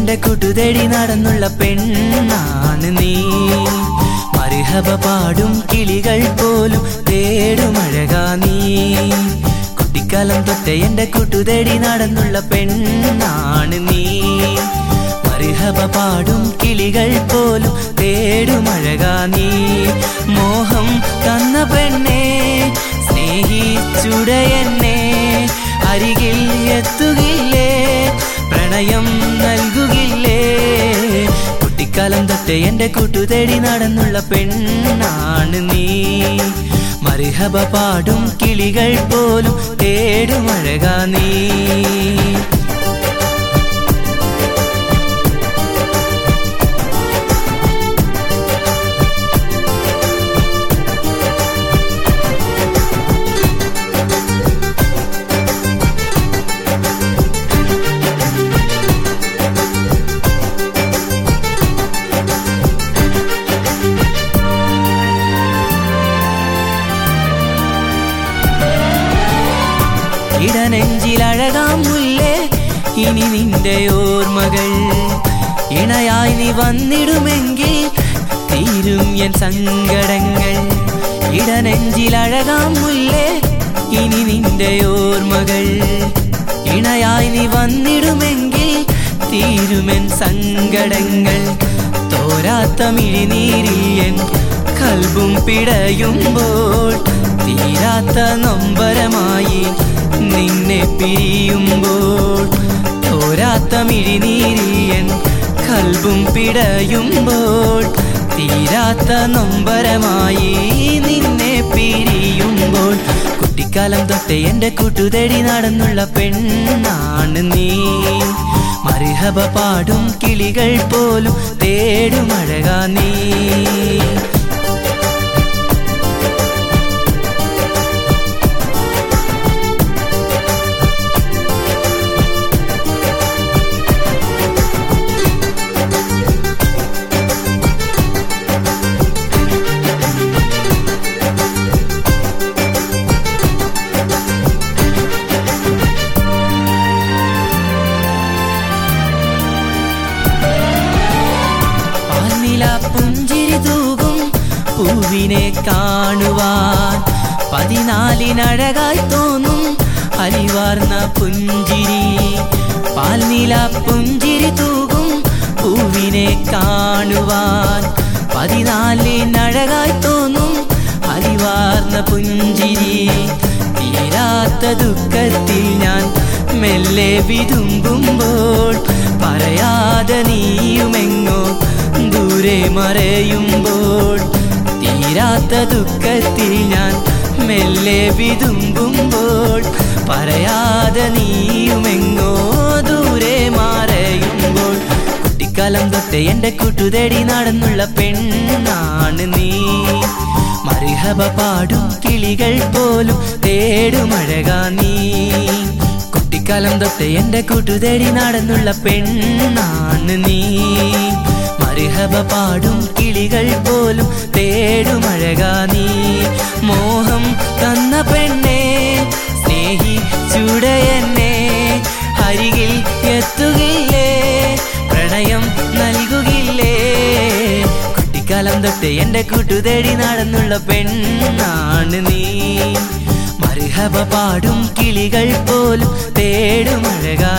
എന്റെ കൂട്ടുതേടി നടന്നുള്ള പെണ്ണാണ് നീ മറിഹബ പാടും കിളികൾ പോലും തേടുമഴകാ നീ കുട്ടിക്കാലം തൊട്ട് എന്റെ കൂട്ടുതേടി നടന്നുള്ള പെണ്ണാണ് നീ മറിഹബ പാടും കിളികൾ പോലും തേടുമഴകാ നീ മോഹം തന്ന പെണ്ണേ സ്നേഹിച്ചുടയെന്നെ അരികിൽ എത്തുകില്ലേ പ്രണയം നൽകുകില്ലേ കുട്ടിക്കാലം തൊട്ട് എന്റെ കൂട്ടുതേടി നടന്നുള്ള പെണ്ണാണ് നീ മറിഹബ പാടും കിളികൾ പോലും തേടുമഴകാ നീ ഇടനെഞ്ചിലഴകാം മുല്ലേ ഇനി നിന്റെ ഓർമ്മകൾ ഇണയായി നീ വന്നിടുമെങ്കിൽ തീരും എൻ സങ്കടങ്ങൾ ഇടനെഞ്ചിലഴകാം മുല്ലേ ഇനി നിന്റെ ഓർമ്മകൾ ഇണയായി നീ വന്നിടുമെങ്കിൽ തീരുമെൻ സങ്കടങ്ങൾ തോരാത്ത മിഴിനീരിൽ എൻ കൽബും പിടയുമ്പോൾ തീരാത്ത നൊമ്പരമായി നിന്നെ പിരിയുമ്പോൾ തോരാത്ത മിഴിനീരിയൻ കൽബും പിടയുമ്പോൾ തീരാത്ത നൊമ്പരമായി നിന്നെ പിരിയുമ്പോൾ കുട്ടിക്കാലം തൊട്ട് എന്റെ കൂട്ടുതേടി നടന്നുള്ള പെണ്ണാണ് നീ മറിഹബ പാടും കിളികൾ പോലും തേടുമഴകാ നീ പാൽനില പുഞ്ചിരി തൂകും പൂവിനെ കാണുവാൻ പതിനാലിനഴകായി തോന്നും അലിവാർന്ന പുഞ്ചിരി പാൽനില പുഞ്ചിരി തൂകും പൂവിനെ കാണുവാൻ പതിനാലിനഴകായി തോന്നും അലിവാർന്ന പുഞ്ചിരി തീരാത്ത ദുഃഖത്തിൽ ഞാൻ മെല്ലെ വിതുമ്പുമ്പോൾ പറയാതെ നീയുമെങ്ങോ ദൂരെ മറയുമ്പോൾ തീരാത്ത ദുഃഖത്തിൽ ഞാൻ മെല്ലെ വിതുമ്പുമ്പോൾ പറയാതെ നീയുമെങ്ങോ ദൂരെ മറയുമ്പോൾ കുട്ടിക്കാലം തൊട്ട് എന്റെ കൂട്ടുതേടി നടന്നുള്ള പെണ്ണാണ് നീ മറിഹബ പാടും കിളികൾ പോലും തേടുമഴകാ നീ കുട്ടിക്കാലം തൊട്ട് എന്റെ കൂട്ടുതേടി നടന്നുള്ള പെണ്ണാണ് നീ മറിഹബ പാടും കിളികൾ പോലും തേടുമഴകാ നീ മോഹം തന്ന പെണ്ണേ സ്നേഹിച്ചുടയെന്നെ അരികിൽ എത്തുകില്ലേ പ്രണയം നൽകുകില്ലേ കുട്ടിക്കാലം തൊട്ട് എന്റെ കൂട്ടുതേടി നടന്നുള്ള പെണ്ണാണ് നീ മറിഹബ പാടും കിളികൾ പോലും തേടുമഴകാ